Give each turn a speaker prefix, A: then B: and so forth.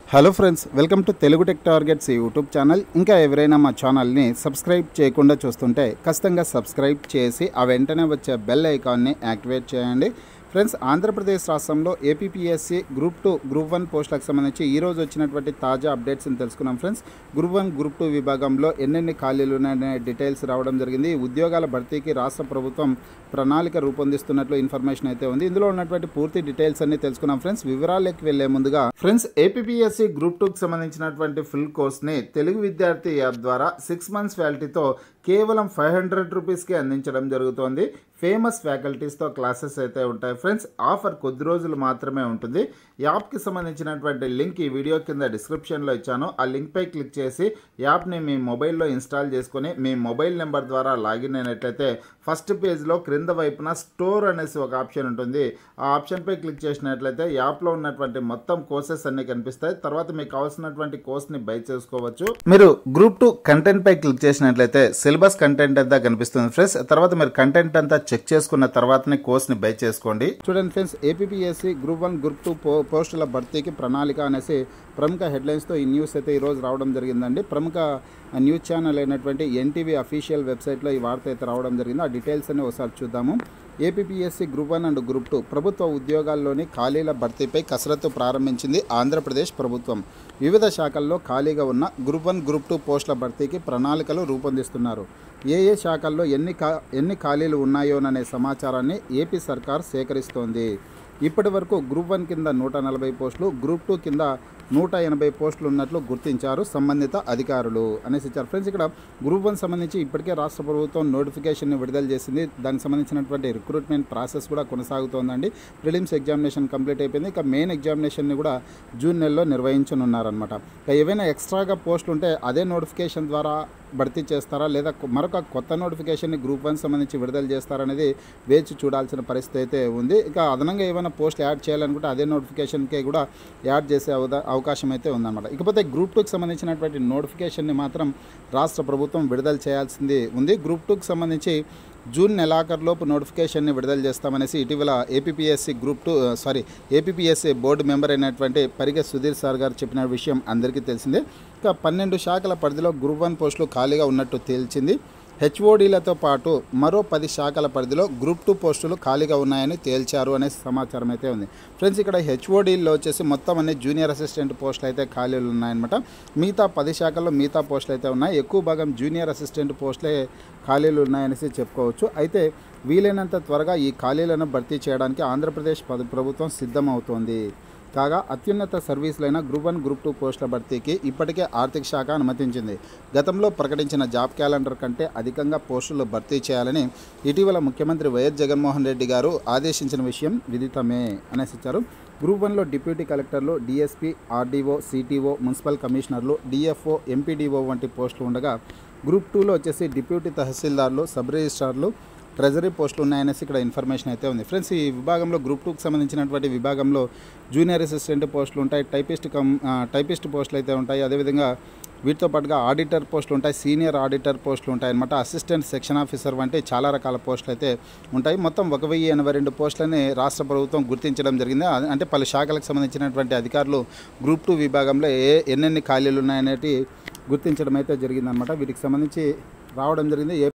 A: hello friends welcome to Telugu tech targets YouTube channel ఇంకా ఎవరైనా మా ఛానల్ని సబ్స్క్రైబ్ చేయకుండా చూస్తుంటే ఖచ్చితంగా సబ్స్క్రైబ్ చేసి ఆ వెంటనే వచ్చే బెల్ ఐకాన్ని యాక్టివేట్ చేయండి ఫ్రెండ్స్ ఆంధ్రప్రదేశ్ రాష్ట్రంలో APPSC group two group one పోస్టులకు సంబంధించి ఈ రోజు వచ్చినటువంటి తాజా అప్డేట్స్ని తెలుసుకున్నాం friends group one group two విభాగంలో ఎన్నెన్ని ఖాళీలు ఉన్నాయనే డీటెయిల్స్ రావడం జరిగింది ఈ ఉద్యోగాల భర్తీకి రాష్ట్ర ప్రభుత్వం ప్రణాళిక రూపొందిస్తున్నట్లు ఇన్ఫర్మేషన్ అయితే ఉంది ఇందులో ఉన్నటువంటి పూర్తి డీటెయిల్స్ అన్ని తెలుసుకున్నాం ఫ్రెండ్స్ వివరాల్లోకి వెళ్లే ముందుగా ఫ్రెండ్స్ ఏపీపీఎస్సీ గ్రూప్ టూకి సంబంధించినటువంటి ఫుల్ కోర్స్ని తెలుగు విద్యార్థి యాప్ ద్వారా సిక్స్ మంత్స్ వ్యాలిటీతో కేవలం ఫైవ్ హండ్రెడ్ రూపీస్కి అందించడం జరుగుతోంది ఫేమస్ ఫ్యాకల్టీస్తో క్లాసెస్ అయితే ఉంటాయి ఫ్రెండ్స్ ఆఫర్ కొద్ది రోజులు మాత్రమే ఉంటుంది యాప్కి సంబంధించినటువంటి లింక్ ఈ వీడియో కింద డిస్క్రిప్షన్లో ఇచ్చాను ఆ లింక్పై క్లిక్ చేసి యాప్ని మీ మొబైల్లో ఇన్స్టాల్ చేసుకొని మీ మొబైల్ నెంబర్ ద్వారా లాగిన్ అయినట్లయితే ఫస్ట్ పేజ్లో క్రింద వైపున స్టోర్ అనేసి ఒక ఆప్షన్ ఉంటుంది ఆ ఆప్షన్పై క్లిక్ చేసినట్లయితే యాప్లో ఉన్నటువంటి మొత్తం కోర్సెస్ అన్ని కనిపిస్తాయి తర్వాత మీకు కావాల్సినటువంటి కోర్స్ని బై చేసుకోవచ్చు మీరు గ్రూప్ టూ కంటెంట్ పై క్లిక్ చేసినట్లయితే సిలబస్ కంటెంట్ అంతా కనిపిస్తుంది ఫ్రెండ్స్ తర్వాత మీరు కంటెంట్ అంతా చెక్ చేసుకున్న తర్వాతనే కోర్స్ని బై చేసుకోండి చూడండి friends APSC group one group two పో పోస్టుల భర్తీకి ప్రణాళిక అనేసి ప్రముఖ హెడ్లైన్స్తో ఈ న్యూస్ అయితే ఈరోజు రావడం జరిగిందండి ప్రముఖ న్యూస్ ఛానల్ అయినటువంటి ఎన్టీవీ అఫీషియల్ వెబ్సైట్లో ఈ వార్త అయితే రావడం జరిగింది ఆ డీటెయిల్స్ అన్ని ఒకసారి చూద్దాము APSC group one and group two ప్రభుత్వ ఉద్యోగాల్లోని ఖాళీల భర్తీపై కసరత్తు ప్రారంభించింది ఆంధ్రప్రదేశ్ ప్రభుత్వం వివిధ శాఖల్లో ఖాళీగా ఉన్న గ్రూప్ వన్ గ్రూప్ టూ పోస్టుల భర్తీకి ప్రణాళికలు రూపొందిస్తున్నారు ఏ ఏ శాఖల్లో ఎన్ని ఖా ఎన్ని ఖాళీలు ఉన్నాయోననే సమాచారాన్ని ఏపీ సర్కార్ సేకరిస్తోంది ఇప్పటి వరకు గ్రూప్ వన్ కింద నూట నలభై పోస్టులు గ్రూప్ టూ కింద నూట ఎనభై పోస్టులు ఉన్నట్లు గుర్తించారు సంబంధిత అధికారులు అనేసి ఇచ్చారు ఫ్రెండ్స్ ఇక్కడ గ్రూప్ వన్ సంబంధించి ఇప్పటికే రాష్ట్ర ప్రభుత్వం నోటిఫికేషన్ విడుదల చేసింది దానికి సంబంధించినటువంటి రిక్రూట్మెంట్ ప్రాసెస్ కూడా కొనసాగుతోందండి ప్రిలిమ్స్ ఎగ్జామినేషన్ కంప్లీట్ అయిపోయింది ఇక మెయిన్ ఎగ్జామినేషన్ని కూడా జూన్ నెలలో నిర్వహించనున్నారనమాట ఇక ఏవైనా ఎక్స్ట్రాగా పోస్టులు ఉంటే అదే నోటిఫికేషన్ ద్వారా భర్తీ చేస్తారా లేదా మరొక కొత్త నోటిఫికేషన్ని గ్రూప్ వన్ సంబంధించి విడుదల చేస్తారనేది వేచి చూడాల్సిన పరిస్థితి అయితే ఉంది ఇక అదనంగా ఏమైనా పోస్ట్ యాడ్ చేయాలనుకుంటే అదే నోటిఫికేషన్కే కూడా యాడ్ చేసే అవదా అవకాశం అయితే ఉందన్నమాట ఇకపోతే గ్రూప్ టూకి సంబంధించినటువంటి నోటిఫికేషన్ని మాత్రం రాష్ట్ర ప్రభుత్వం విడుదల చేయాల్సింది ఉంది గ్రూప్ టూకి సంబంధించి జూన్ నెలాఖరులోపు నోటిఫికేషన్ని విడుదల చేస్తామనేసి ఇటీవల APSC group two sorry APSC board member అయినటువంటి పరిగె సుధీర్ సార్ గారు చెప్పిన విషయం అందరికీ తెలిసిందే ఇక పన్నెండు శాఖల పరిధిలో గ్రూప్ వన్ పోస్టులు ఖాళీగా ఉన్నట్టు తేల్చింది హెచ్ఓడీలతో పాటు మరో పది శాఖల పరిధిలో గ్రూప్ టూ పోస్టులు ఖాళీగా ఉన్నాయని తేల్చారు అనే సమాచారం అయితే ఉంది ఫ్రెండ్స్ ఇక్కడ హెచ్ఓడీల్లో వచ్చేసి మొత్తం అన్ని జూనియర్ అసిస్టెంట్ పోస్టులు అయితే ఖాళీలు ఉన్నాయన్నమాట మిగతా పది శాఖల్లో మిగతా పోస్టులు అయితే ఉన్నాయి ఎక్కువ భాగం జూనియర్ అసిస్టెంట్ పోస్టులే ఖాళీలు ఉన్నాయనేసి చెప్పుకోవచ్చు అయితే వీలైనంత త్వరగా ఈ ఖాళీలను భర్తీ చేయడానికి ఆంధ్రప్రదేశ్ ప్రభుత్వం సిద్ధమవుతోంది కాగా అత్యున్నత సర్వీసులైన గ్రూప్ వన్ గ్రూప్ టూ పోస్టుల భర్తీకి ఇప్పటికే ఆర్థిక శాఖ అనుమతించింది గతంలో ప్రకటించిన జాబ్ క్యాలెండర్ కంటే అధికంగా పోస్టులు భర్తీ చేయాలని ఇటీవల ముఖ్యమంత్రి వైఎస్ జగన్మోహన్ రెడ్డి గారు ఆదేశించిన విషయం విదితమే అనేసి ఇచ్చారు గ్రూప్ వన్లో డిప్యూటీ కలెక్టర్లు డిఎస్పీ ఆర్డీఓ సిటీఓ మున్సిపల్ కమిషనర్లు డిఎఫ్ఓ ఎంపీడీఓ వంటి పోస్టులు ఉండగా గ్రూప్ టూలో వచ్చేసి డిప్యూటీ తహసీల్దార్లు సబ్ రిజిస్ట్రార్లు ట్రెజరీ పోస్టులు ఉన్నాయనేసి ఇక్కడ ఇన్ఫర్మేషన్ అయితే ఉంది ఫ్రెండ్స్ ఈ విభాగంలో గ్రూప్ టూకి సంబంధించినటువంటి విభాగంలో జూనియర్ అసిస్టెంట్ పోస్టులు ఉంటాయి టైపిస్ట్ కమ్ టైపిస్ట్ పోస్టులు అయితే ఉంటాయి అదేవిధంగా వీటితో పాటుగా ఆడిటర్ పోస్టులు ఉంటాయి సీనియర్ ఆడిటర్ పోస్టులు ఉంటాయి అనమాట అసిస్టెంట్ సెక్షన్ ఆఫీసర్ వంటి చాలా రకాల పోస్టులు అయితే ఉంటాయి మొత్తం ఒక వెయ్యి ఎనభై రెండు పోస్టులని రాష్ట్ర ప్రభుత్వం గుర్తించడం జరిగింది అంటే పలు శాఖలకు సంబంధించినటువంటి అధికారులు గ్రూప్ టూ విభాగంలో ఏ ఎన్నెన్ని ఖాళీలు ఉన్నాయనేటి గుర్తించడం అయితే జరిగిందనమాట వీటికి సంబంధించి రావడం జరిగింది